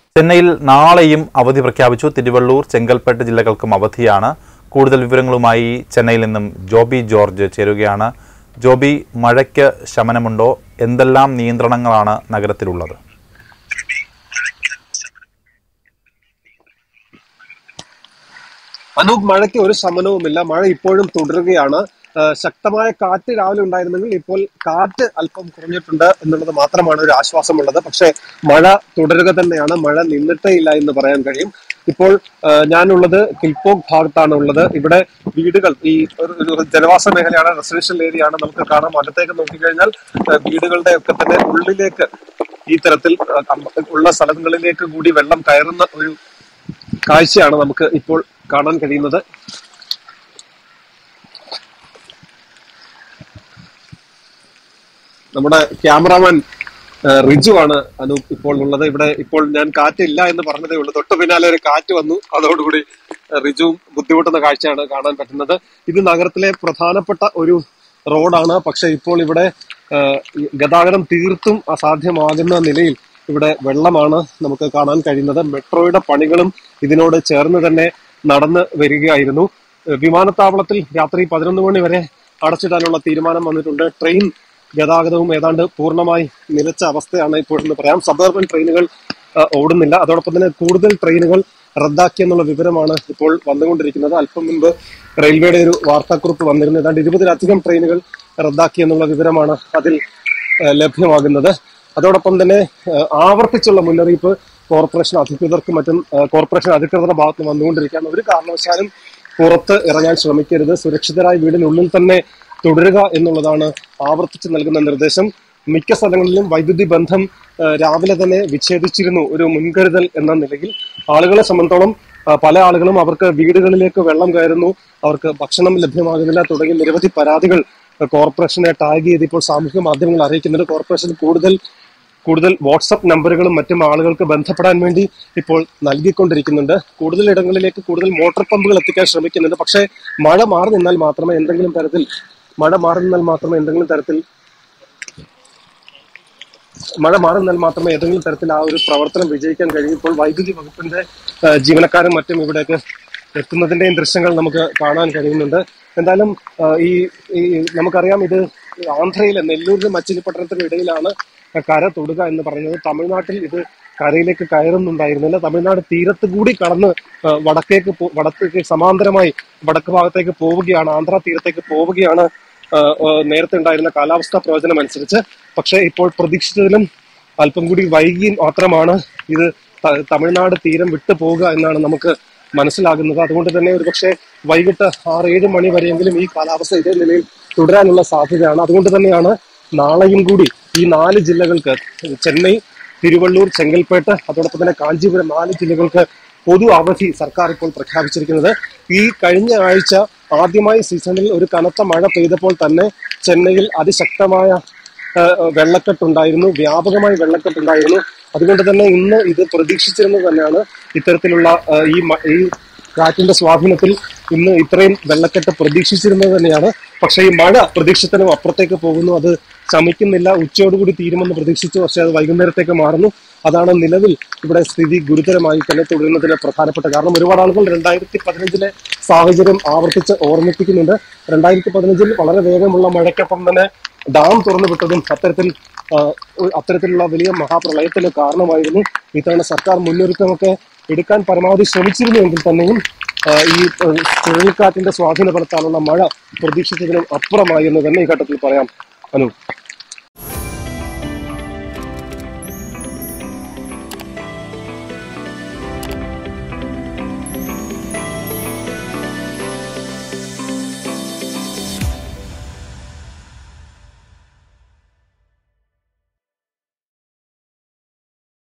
ചെന്നൈയിൽ നാളെയും അവധി പ്രഖ്യാപിച്ചു തിരുവള്ളൂർ ചെങ്കൽപ്പേട്ട് ജില്ലകൾക്കും അവധിയാണ് കൂടുതൽ വിവരങ്ങളുമായി ചെന്നൈയിൽ നിന്നും ജോബി ജോർജ് ചേരുകയാണ് ജോബി മഴയ്ക്ക് ശമനമുണ്ടോ എന്തെല്ലാം നിയന്ത്രണങ്ങളാണ് നഗരത്തിലുള്ളത് അനൂപ് മഴയ്ക്ക് ഒരു ശമനവുമില്ല മഴ ഇപ്പോഴും തുടരുകയാണ് ആ, ശക്തമായ കാറ്റ് രാവിലെ ഉണ്ടായിരുന്നെങ്കിൽ ഇപ്പോൾ കാറ്റ് അല്പം കുറഞ്ഞിട്ടുണ്ട് എന്നുള്ളത് മാത്രമാണ് ഒരു ആശ്വാസമുള്ളത് പക്ഷേ മഴ തുടരുക തന്നെയാണ് മഴ നിന്നിട്ടേ ഇല്ല എന്ന് പറയാൻ കഴിയും ഇപ്പോൾ ആ, ഞാനുള്ളത് കിൽപോക് ഭാഗത്താണ് ഉള്ളത് ഇവിടെ വീടുകൾ ഈ ഒരു ഒരു ജനവാസ മേഖലയാണ് റെസിഡൻഷ്യൽ ഏരിയ ആണ് നമുക്ക് കാണാം അകത്തേക്ക് നോക്കിക്കഴിഞ്ഞാൽ ആ, വീടുകളുടെ ഒക്കെ തന്നെ ഉള്ളിലേക്ക് ഈ തരത്തിൽ ആ, അം- ഉള്ള സ്ഥലങ്ങളിലേക്ക് കൂടി വെള്ളം കയറുന്ന ഒരു കാഴ്ചയാണ് നമുക്ക് ഇപ്പോൾ കാണാൻ കഴിയുന്നത് നമ്മുടെ ക്യാമറാമാൻ ആ, റിജു ആണ് അനൂപ് ഇപ്പോൾ ഉള്ളത് ഇവിടെ ഇപ്പോൾ ഞാൻ കാറ്റില്ല എന്ന് പറഞ്ഞതേ ഉള്ളൂ തൊട്ടു പിന്നാലെ ഒരു കാറ്റ് വന്നു അതോടുകൂടി ആ, റിജുവും ബുദ്ധിമുട്ടുന്ന കാഴ്ചയാണ് കാണാൻ പറ്റുന്നത് ഇത് നഗരത്തിലെ പ്രധാനപ്പെട്ട ഒരു റോഡാണ് പക്ഷെ ഇപ്പോൾ ഇവിടെ ആ, ഈ ഗതാഗതം തീർത്തും അസാധ്യമാകുന്ന നിലയിൽ ഇവിടെ വെള്ളമാണ് നമുക്ക് കാണാൻ കഴിയുന്നത് മെട്രോയുടെ പണികളും ഇതിനോട് ചേർന്ന് തന്നെ നടന്ന് വരികയായിരുന്നു ഏഹ് വിമാനത്താവളത്തിൽ രാത്രി പതിനൊന്ന് മണി വരെ അടച്ചിടാനുള്ള തീരുമാനം വന്നിട്ടുണ്ട് ട്രെയിൻ ഗതാഗതവും ഏതാണ്ട് പൂർണ്ണമായി നിലച്ച അവസ്ഥയാണ് ഇപ്പോഴെന്ന് പറയാം സബർബൻ ട്രെയിനുകൾ ആ, ഓടുന്നില്ല അതോടൊപ്പം തന്നെ കൂടുതൽ ട്രെയിനുകൾ റദ്ദാക്കിയെന്നുള്ള വിവരമാണ് ഇപ്പോൾ വന്നുകൊണ്ടിരിക്കുന്നത് അല്പം മുൻപ് റെയിൽവേയുടെ ഒരു വാർത്താക്കുറിപ്പ് വന്നിരുന്നു ഏതാണ്ട് ഇരുപതിലധികം ട്രെയിനുകൾ റദ്ദാക്കിയെന്നുള്ള വിവരമാണ് അതിൽ ആ, ലഭ്യമാകുന്നത് അതോടൊപ്പം തന്നെ ആ, ആവർത്തിച്ചുള്ള മുന്നറിയിപ്പ് കോർപ്പറേഷൻ അധികൃതർക്കും മറ്റും ആ, കോർപ്പറേഷൻ അധികൃതരുടെ ഭാഗത്ത് നിന്ന് വന്നുകൊണ്ടിരിക്കുകയാണ് ഒരു കാരണവശാലും പുറത്ത് ഇറങ്ങാൻ ശ്രമിക്കരുത് സുരക്ഷിതരായ വീടിനുള്ളിൽ തന്നെ തുടരുക എന്നുള്ളതാണ് ആവർത്തിച്ച് നൽകുന്ന നിർദ്ദേശം മിക്ക സ്ഥലങ്ങളിലും വൈദ്യുതി ബന്ധം ആ, രാവിലെ തന്നെ വിച്ഛേദിച്ചിരുന്നു ഒരു മുൻകരുതൽ എന്ന നിലയിൽ ആളുകളെ സംബന്ധിച്ചോളം ആ, പല ആളുകളും അവർക്ക് വീടുകളിലേക്ക് വെള്ളം കയറുന്നു അവർക്ക് ഭക്ഷണം ലഭ്യമാകുന്നില്ല തുടങ്ങി നിരവധി പരാതികൾ ആ, കോർപ്പറേഷനെ ടാഗ് ചെയ്ത് ഇപ്പോൾ സാമൂഹിക മാധ്യമങ്ങൾ അറിയിക്കുന്നുണ്ട് കോർപ്പറേഷൻ കൂടുതൽ കൂടുതൽ വാട്സപ്പ് നമ്പറുകളും മറ്റും ആളുകൾക്ക് ബന്ധപ്പെടാൻ വേണ്ടി ഇപ്പോൾ നൽകിക്കൊണ്ടിരിക്കുന്നുണ്ട് കൂടുതൽ ഇടങ്ങളിലേക്ക് കൂടുതൽ മോട്ടോർ പമ്പുകൾ എത്തിക്കാൻ ശ്രമിക്കുന്നുണ്ട് പക്ഷേ മഴ മാറി നിന്നാൽ മാത്രമേ എന്തെങ്കിലും തരത്തിൽ മഴ മാറി നിന്നാൽ മാത്രമേ എന്തെങ്കിലും തരത്തിൽ മഴ മാറി നിന്നാൽ മാത്രമേ ഏതെങ്കിലും തരത്തിൽ ആ ഒരു പ്രവർത്തനം വിജയിക്കാൻ കഴിയൂ ഇപ്പോൾ വൈദ്യുതി വകുപ്പിന്റെ ആ, ജീവനക്കാരും മറ്റും ഇവിടേക്ക് എത്തുന്നതിന്റെയും ദൃശ്യങ്ങൾ നമുക്ക് കാണാൻ കഴിയുന്നുണ്ട് എന്തായാലും ആ, ഈ ഈ നമുക്കറിയാം ഇത് ആന്ധ്രയിലെ നെല്ലൂരിനും മച്ചിലിപ്പട്ടണത്തിനും ഇടയിലാണ് കര തൊടുക എന്ന് പറയുന്നത് തമിഴ്നാട്ടിൽ ഇത് കരയിലേക്ക് കയറുന്നുണ്ടായിരുന്നില്ല തമിഴ്നാട് തീരത്ത് കൂടി കടന്ന് ആ, വടക്കേക്ക് പോ- വടക്കേക്ക് സമാന്തരമായി വടക്ക് ഭാഗത്തേക്ക് പോവുകയാണ് ആന്ധ്ര തീരത്തേക്ക് പോവുകയാണ് ആ, ആ, നേരത്തെ ഉണ്ടായിരുന്ന കാലാവസ്ഥാ പ്രവചനം അനുസരിച്ച് പക്ഷേ ഇപ്പോൾ പ്രതീക്ഷിച്ചതിലും അല്പം കൂടി വൈകി മാത്രമാണ് ഇത് ത- തമിഴ്നാട് തീരം വിട്ടു പോവുക എന്നാണ് നമുക്ക് മനസ്സിലാകുന്നത് അതുകൊണ്ട് തന്നെ ഒരുപക്ഷെ വൈകിട്ട് ആറ് ഏഴ് മണി വരെയെങ്കിലും ഈ കാലാവസ്ഥ ഇതേ നിലയിൽ തുടരാനുള്ള സാധ്യതയാണ് അതുകൊണ്ട് തന്നെയാണ് നാളെയും കൂടി ഈ നാല് ജില്ലകൾക്ക് ചെന്നൈ തിരുവള്ളൂർ ചെങ്കൽപ്പേട്ട് അതോടൊപ്പം തന്നെ കാഞ്ചീപുരം നാല് ജില്ലകൾക്ക് പൊതു അവധി സർക്കാർ ഇപ്പോൾ പ്രഖ്യാപിച്ചിരിക്കുന്നത് ഈ കഴിഞ്ഞ ആഴ്ച ആദ്യമായി സീസണിൽ ഒരു കനത്ത മഴ പെയ്തപ്പോൾ തന്നെ ചെന്നൈയിൽ അതിശക്തമായ ആ, വെള്ളക്കെട്ടുണ്ടായിരുന്നു വ്യാപകമായി വെള്ളക്കെട്ടുണ്ടായിരുന്നു അതുകൊണ്ട് തന്നെ ഇന്ന് ഇത് പ്രതീക്ഷിച്ചിരുന്നത് തന്നെയാണ് ഇത്തരത്തിലുള്ള ആ, ഈ മ- ഈ കാറ്റിന്റെ സ്വാധീനത്തിൽ ഇന്ന് ഇത്രയും വെള്ളക്കെട്ട് പ്രതീക്ഷിച്ചിരുന്നത് തന്നെയാണ് പക്ഷേ ഈ മഴ പ്രതീക്ഷിച്ചതിനും അപ്പുറത്തേക്ക് പോകുന്നു അത് ശമിക്കുന്നില്ല ഉച്ചയോടുകൂടി തീരുമെന്ന് പ്രതീക്ഷിച്ചു പക്ഷേ അത് വൈകുന്നേരത്തേക്ക് മാറുന്നു അതാണ് നിലവിൽ ഇവിടെ സ്ഥിതി ഗുരുതരമായി തന്നെ തുടരുന്നതിന് പ്രധാനപ്പെട്ട കാരണം ഒരുപാട് ആളുകൾ രണ്ടായിരത്തി പതിനഞ്ചിലെ സാഹചര്യം ആവർത്തിച്ച് ഓർമ്മിപ്പിക്കുന്നുണ്ട് രണ്ടായിരത്തി പതിനഞ്ചിൽ വളരെ വേഗമുള്ള മഴയ്ക്കൊപ്പം തന്നെ ഡാം തുറന്നു വിട്ടതും അത്തരത്തിൽ ആ, ഒരു- അത്തരത്തിലുള്ള വലിയ മഹാപ്രളയത്തിന് കാരണമായിരുന്നു ഇത്തവണ സർക്കാർ മുന്നൊരുക്കമൊക്കെ എടുക്കാൻ പരമാവധി ശ്രമിച്ചിരുന്നുവെങ്കിൽ തന്നെയും ആ, ഈ ആ, ചുഴലിക്കാറ്റിന്റെ സ്വാധീന ഫലത്താലുള്ള മഴ പ്രതീക്ഷിച്ചതിനും അപ്പുറമായി എന്ന് തന്നെ ഈ ഘട്ടത്തിൽ പറയാം അനു